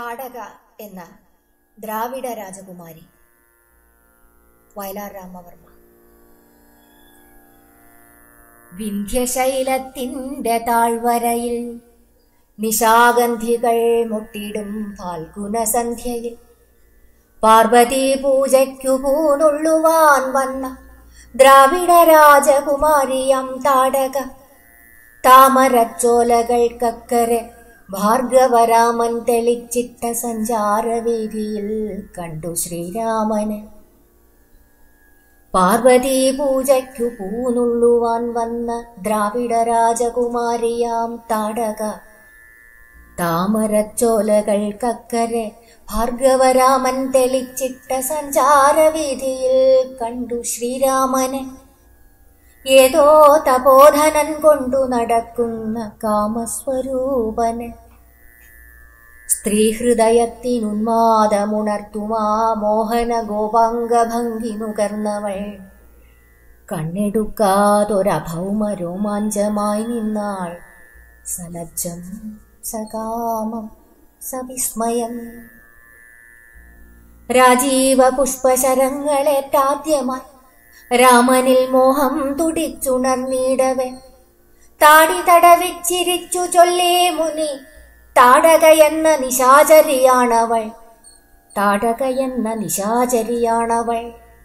താടക എന്ന ദ്രാവിഡ രാജകുമാരി വയലാർ രാമവർമ്മ വിന്ധ്യശൈലത്തിൻ്റെ താഴ്വരയിൽ നിശാഗന്ധികൾ മുട്ടിടും ഫാൽഗുന സന്ധ്യയിൽ പാർവതി പൂജയ്ക്കു പൂനുള്ളുവാൻ വന്ന ദ്രാവിഡ രാജകുമാരിയം താടക താമരച്ചോലകൾക്കക്കരെ ഭാർഗവരാമൻ തെളിച്ചിട്ട സഞ്ചാരവീതിയിൽ കണ്ടു ശ്രീരാമന് പാർവതി പൂജയ്ക്കു പൂനുള്ളുവാൻ വന്ന ദ്രാവിഡ രാജകുമാരിയാം താടക താമരച്ചോലകൾക്കക്കരെ ഭാർഗവരാമൻ തെളിച്ചിട്ട സഞ്ചാരവീതിയിൽ കണ്ടു ശ്രീരാമനെ ഏതോ തപോധനൻ കൊണ്ടു നടക്കുന്ന കാമസ്വരൂപന് സ്ത്രീഹൃദയത്തിനുന്മാദമുണർത്തുമാ മോഹന ഗോപാംഗഭംഗി നുകർന്നവൾ കണ്ണെടുക്കാതൊരഭൗമ രോമാഞ്ചമായി നിന്നാൾ സലജ്ജം സകാമം സവിസ്മയം രാജീവ പുഷ്പശരങ്ങളേറ്റാദ്യമായി രാമനിൽ മോഹം തുടിച്ചുണർന്നിടവേ താടി തടവിച്ചിരിച്ചു ചൊല്ലേ മുനി താടകയെന്ന നിശാചരിയാണവൾ താടകയെന്ന നിശാചരിയാണവൾ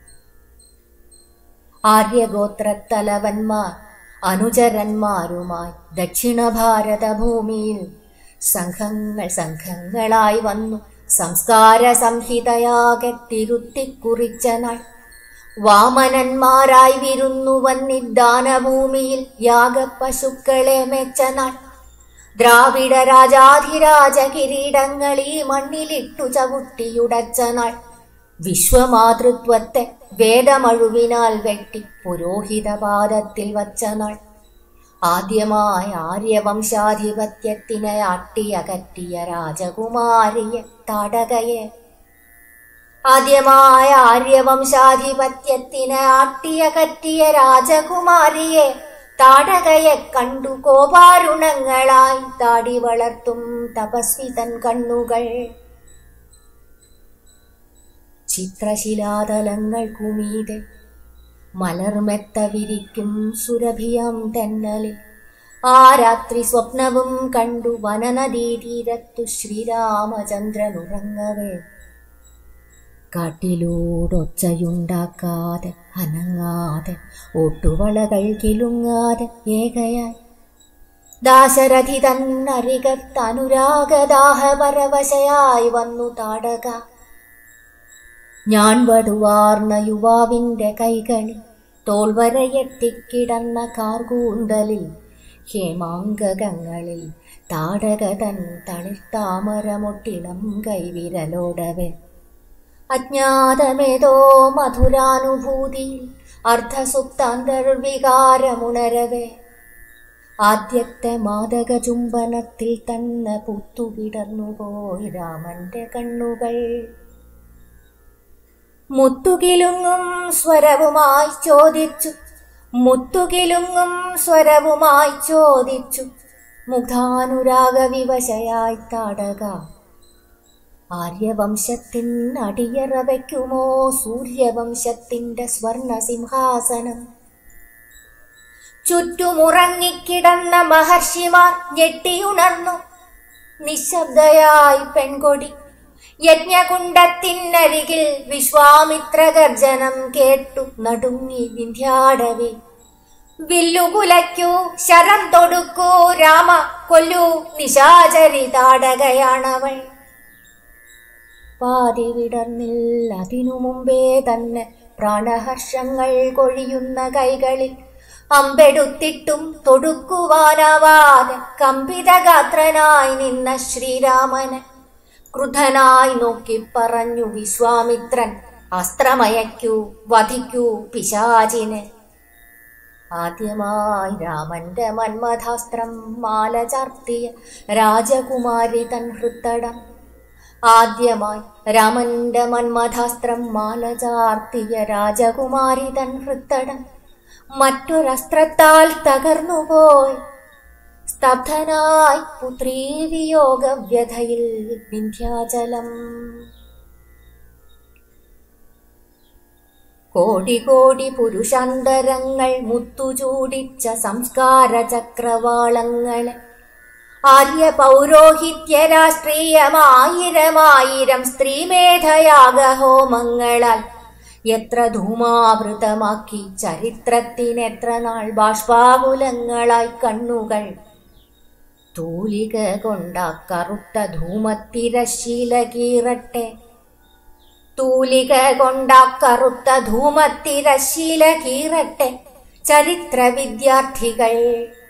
ആര്യഗോത്രത്തലവന്മാർ അനുചരന്മാരുമായി ദക്ഷിണ ഭാരത ഭൂമിയിൽ സംഘങ്ങൾ സംഘങ്ങളായി വന്നു സംസ്കാര സംഹിതയാകെ തിരുത്തിക്കുറിച്ച നാൾ വാമനന്മാരായി വിരുന്നു വന്നിദ്ദാനഭൂമിയിൽ യാഗപ്പശുക്കളെ മെച്ച നാൾ ദ്രാവിഡ രാജാധിരാജ കിരീടങ്ങൾ ഈ മണ്ണിലിട്ടു ചവിട്ടിയുടച്ച നാൾ വിശ്വമാതൃത്വത്തെ വേദമഴുവിനാൽ വെട്ടി പുരോഹിതപാദത്തിൽ വച്ച നാൾ ആദ്യമായ ആര്യവംശാധിപത്യത്തിനെ അട്ടിയകറ്റിയ രാജകുമാരിയെ താടകയെ ആദ്യമായ ആര്യവംശാധിപത്യത്തിനെ ആട്ടിയകറ്റിയ രാജകുമാരിയെ താടകയെ കണ്ടു കോപാരുണങ്ങളായി താടി വളർത്തും തപസ്വി തൻ കണ്ണുകൾ ചിത്രശിലാതലങ്ങൾ കുമീതെ മലർമെത്ത വിരിക്കും സുരഭിയാം തെന്നലിൽ ആ രാത്രി സ്വപ്നവും കണ്ടു വനനദീതീരത്തു ശ്രീരാമചന്ദ്രനുറങ്ങവേ കാട്ടിലൂടൊച്ചയുണ്ടാക്കാതെ അനങ്ങാതെ ഓട്ടുവളകൾ കിലുങ്ങാതെ ഏകയായി ദാശരഥി തന്നരികത്തനുരാഗദാഹപരവശയായി വന്നു താടക ഞാൻ വടുവാർന്ന യുവാവിൻ്റെ കൈകളിൽ തോൾവരയെത്തിക്കിടന്ന കാർകൂന്തലിൽ ഹേമാങ്കകങ്ങളിൽ താടക തൻ തളിർത്താമരമൊട്ടിളം കൈവിരലോടവേ അജ്ഞാതമേതോ മധുരാനുഭൂതി അർദ്ധസുപ്താന്തർവികാരമുണരവേ ആദ്യത്തെ മാദക ചുംബനത്തിൽ തന്നെ പുത്തുകിടന്നുപോയി രാമന്റെ കണ്ണുകൾ മുത്തുകിലുങ്ങും സ്വരവുമായി ചോദിച്ചു മുത്തുകിലുങ്ങും സ്വരവുമായി ചോദിച്ചു മുഗ്ധാനുരാഗവിവശയായി താടക ആര്യവംശത്തിൻ അടിയറ വയ്ക്കുമോ സൂര്യവംശത്തിന്റെ സ്വർണ സിംഹാസനം ചുറ്റുമുറങ്ങിക്കിടന്ന മഹർഷിമാർ ഞെട്ടിയുണർന്നു നിശബ്ദയായി പെൺകൊടി യജ്ഞകുണ്ടത്തിനരികിൽ വിശ്വാമിത്രഗർജനം കേട്ടു നടുങ്ങി വിന്ധ്യാടവേ വില്ലുകുലയ്ക്കൂ ശരം തൊടുക്കൂ രാമ കൊല്ലൂ നിശാചരി താടകയാണവൾ പാതി വിടർന്നില്ല അതിനു മുമ്പേ തന്നെ പ്രാണഹർഷങ്ങൾ കൊഴിയുന്ന കൈകളിൽ അമ്പെടുത്തിട്ടും തൊടുക്കുവാനാവാതെ കമ്പിതഗാത്രനായി നിന്ന ശ്രീരാമന് ക്രുധനായി നോക്കി പറഞ്ഞു വിശ്വാമിത്രൻ അസ്ത്രമയക്കൂ വധിക്കൂ പിശാചിനെ ആദ്യമായി രാമന്റെ മന്മഥാസ്ത്രം മാല ചാർത്തിയ രാജകുമാരി തൻ ഹൃത്തടം ആദ്യമായി രാമന്റെ മന്മഥാസ്ത്രം മാല ചാർത്തിയ രാജകുമാരി തൻ ഹൃത്തടം മറ്റൊരസ്ത്രത്താൽ തകർന്നുപോയി സ്തബ്ധനായി പുത്രീ വിയോഗവ്യഥയിൽ വിന്ധ്യാചലം കോടി കോടി പുരുഷാന്തരങ്ങൾ മുത്തുചൂടിച്ച സംസ്കാര ചക്രവാളങ്ങളെ ആര്യ പൗരോഹിത്യ രാഷ്ട്രീയമായിരമായിരം സ്ത്രീമേധയാഗഹോമങ്ങളാൽ എത്ര ധൂമാവൃതമാക്കി ചരിത്രത്തിനെത്ര നാൾ ബാഷ്പാകുലങ്ങളായി കണ്ണുകൾ തൂലിക കൊണ്ട കറുത്ത ധൂമത്തിരശീല കീറട്ടെ തൂലിക കൊണ്ട കറുത്ത ധൂമത്തിരശീല കീറട്ടെ ചരിത്ര വിദ്യാർത്ഥികൾ